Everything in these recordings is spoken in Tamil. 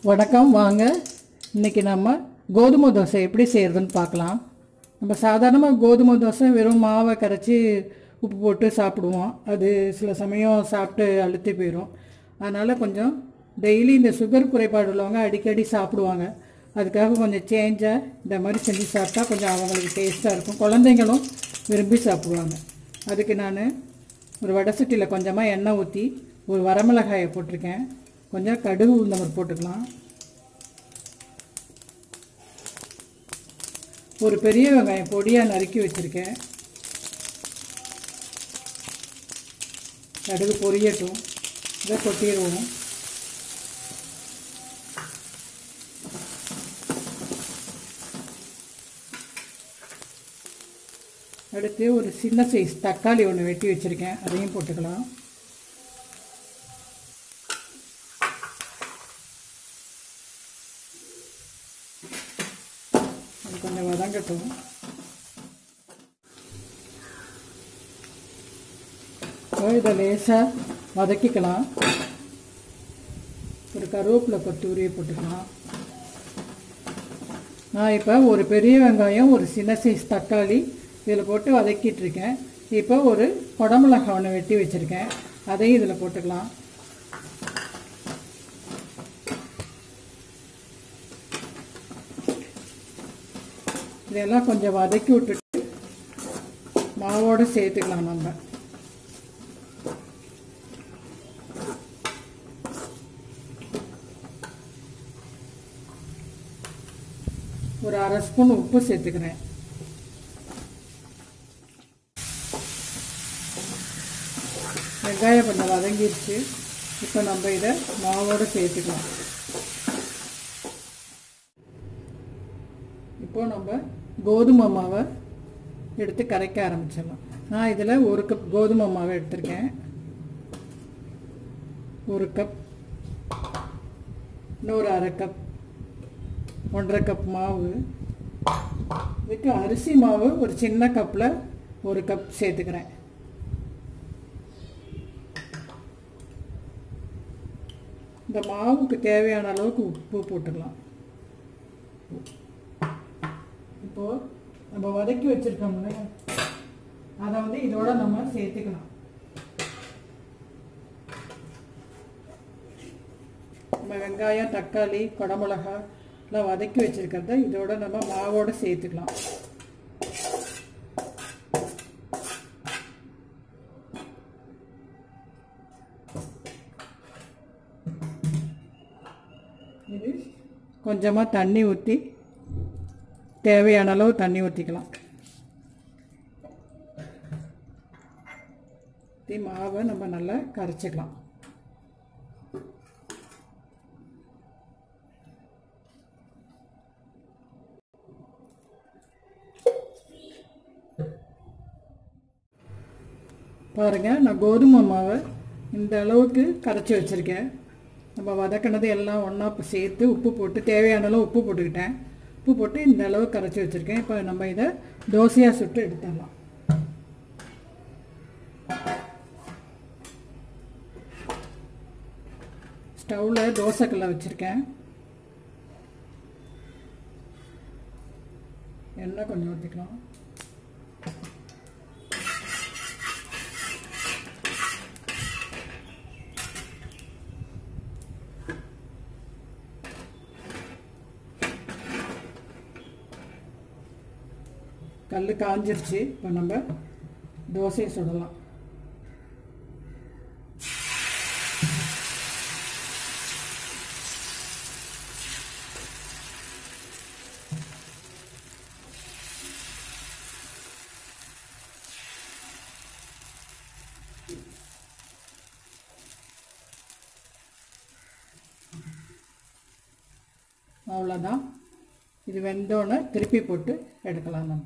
வணக்கம் வாங்க இன்றைக்கி நம்ம கோதுமை தோசை எப்படி செய்கிறதுன்னு பார்க்கலாம் நம்ம சாதாரணமாக கோதுமை தோசை வெறும் மாவை கரைச்சி உப்பு போட்டு சாப்பிடுவோம் அது சில சமயம் சாப்பிட்டு அழுத்தி போயிடும் அதனால் கொஞ்சம் டெய்லி இந்த சுகர் குறைபாடு உள்ளவங்க அடிக்கடி சாப்பிடுவாங்க அதுக்காக கொஞ்சம் சேஞ்சாக இந்த மாதிரி செஞ்சு சாப்பிட்டா கொஞ்சம் அவங்களுக்கு டேஸ்ட்டாக இருக்கும் குழந்தைங்களும் விரும்பி சாப்பிடுவாங்க அதுக்கு நான் ஒரு வடை சட்டியில் கொஞ்சமாக எண்ணெய் ஊற்றி ஒரு வரமிளகாயை போட்டிருக்கேன் கொஞ்சம் கடுகு உளுந்தம்பர் போட்டுக்கலாம் ஒரு பெரிய வெங்காயம் பொடியாக நறுக்கி வச்சுருக்கேன் கடுகு பொரியட்டும் இதை கொட்டிடுவோம் அடுத்து ஒரு சின்ன சைஸ் தக்காளி ஒன்று வெட்டி வச்சுருக்கேன் அதையும் போட்டுக்கலாம் அது கொஞ்சம் வதங்கட்டும் இப்போ இதை லேசாக வதக்கிக்கலாம் ஒரு கருவேப்பிலை கொத்து உரிய போட்டுக்கலாம் நான் இப்போ ஒரு பெரிய வெங்காயம் ஒரு சின்ன சைஸ் தக்காளி இதில் போட்டு வதக்கிட்டு இருக்கேன் இப்போ ஒரு குடமிளகாய் ஒன்று வெட்டி வச்சுருக்கேன் அதையும் இதில் போட்டுக்கலாம் இதெல்லாம் கொஞ்சம் வதக்கி விட்டுட்டு மாவோடு சேர்த்துக்கலாம் நம்ம ஒரு அரை ஸ்பூன் உப்பு சேர்த்துக்கிறேன் வெங்காயம் கொஞ்சம் வதங்கிடுச்சு இப்போ நம்ம இதை மாவோடு சேர்த்துக்கலாம் இப்போ நம்ம கோதுமை மாவை எடுத்து கரைக்க ஆரம்பிச்சிடலாம் நான் இதில் ஒரு கப் கோதுமை மாவை எடுத்திருக்கேன் ஒரு கப் இன்னொரு அரை கப் ஒன்றரை கப் மாவு இதுக்கு அரிசி மாவு ஒரு சின்ன கப்பில் ஒரு கப் சேர்த்துக்கிறேன் இந்த மாவுக்கு தேவையான அளவுக்கு உப்பு போட்டுக்கலாம் இப்போது நம்ம வதக்கி வச்சுருக்கோம்ல அதை வந்து இதோட நம்ம சேர்த்துக்கலாம் நம்ம வெங்காயம் தக்காளி குடமிளகா எல்லாம் வதக்கி வச்சுருக்கிறத இதோட நம்ம மாவோடு சேர்த்துக்கலாம் இது கொஞ்சமாக தண்ணி ஊற்றி தேவையான அளவு தண்ணி ஊற்றிக்கலாம் ஊற்றி மாவை நம்ம நல்லா கரைச்சிக்கலாம் பாருங்கள் நான் கோதுமை மாவை இந்த அளவுக்கு கரைச்சி வச்சுருக்கேன் நம்ம வதக்கினது எல்லாம் ஒன்றா சேர்த்து உப்பு போட்டு தேவையான அளவு உப்பு போட்டுக்கிட்டேன் உப்பு போட்டு இந்த அளவு கரைச்சி வச்சுருக்கேன் இப்போ நம்ம இதை தோசையாக சுட்டு எடுத்துடலாம் ஸ்டவ்வில் தோசைக்கல்லை வச்சுருக்கேன் எண்ணெய் கொஞ்சம் ஊற்றிக்கலாம் கல் காஞ்சிருச்சு இப்போ நம்ம தோசையை சுடலாம் அவ்வளோதான் இது வெந்தோடனே திருப்பி போட்டு எடுக்கலாம் நம்ம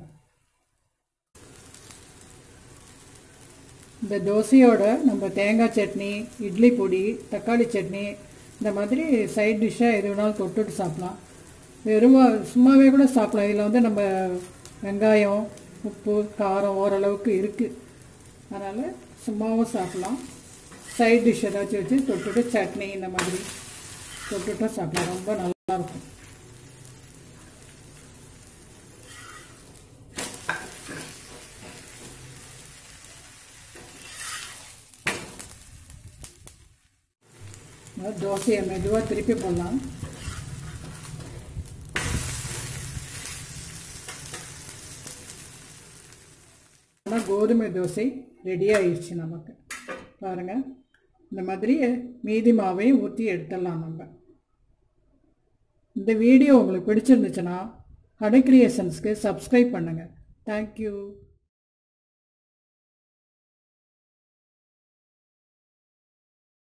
இந்த தோசையோட நம்ம தேங்காய் சட்னி இட்லி பொடி தக்காளி சட்னி இந்த மாதிரி சைட் டிஷ்ஷாக எது வேணாலும் தொட்டுட்டு சாப்பிட்லாம் வெறும் சும்மாவே கூட சாப்பிடலாம் இதில் வந்து நம்ம வெங்காயம் உப்பு காரம் ஓரளவுக்கு இருக்குது அதனால் சும்மாவும் சாப்பிட்லாம் சைட் டிஷ் ஏதாச்சும் வச்சு தொட்டுட்டு சட்னி இந்த மாதிரி தொட்டுட்டா சாப்பிடலாம் ரொம்ப நல்லா இருக்கும் தோசையை மெதுவாக திருப்பி போடலாம் ஆனால் கோதுமை தோசை ரெடி ஆயிடுச்சு நமக்கு பாருங்கள் இந்த மாதிரி மீதி மாவையும் ஊற்றி எடுத்துடலாம் நம்ம இந்த வீடியோ உங்களுக்கு பிடிச்சிருந்துச்சுன்னா ஹடை கிரியேஷன்ஸ்க்கு சப்ஸ்கிரைப் பண்ணுங்கள் தேங்க்யூ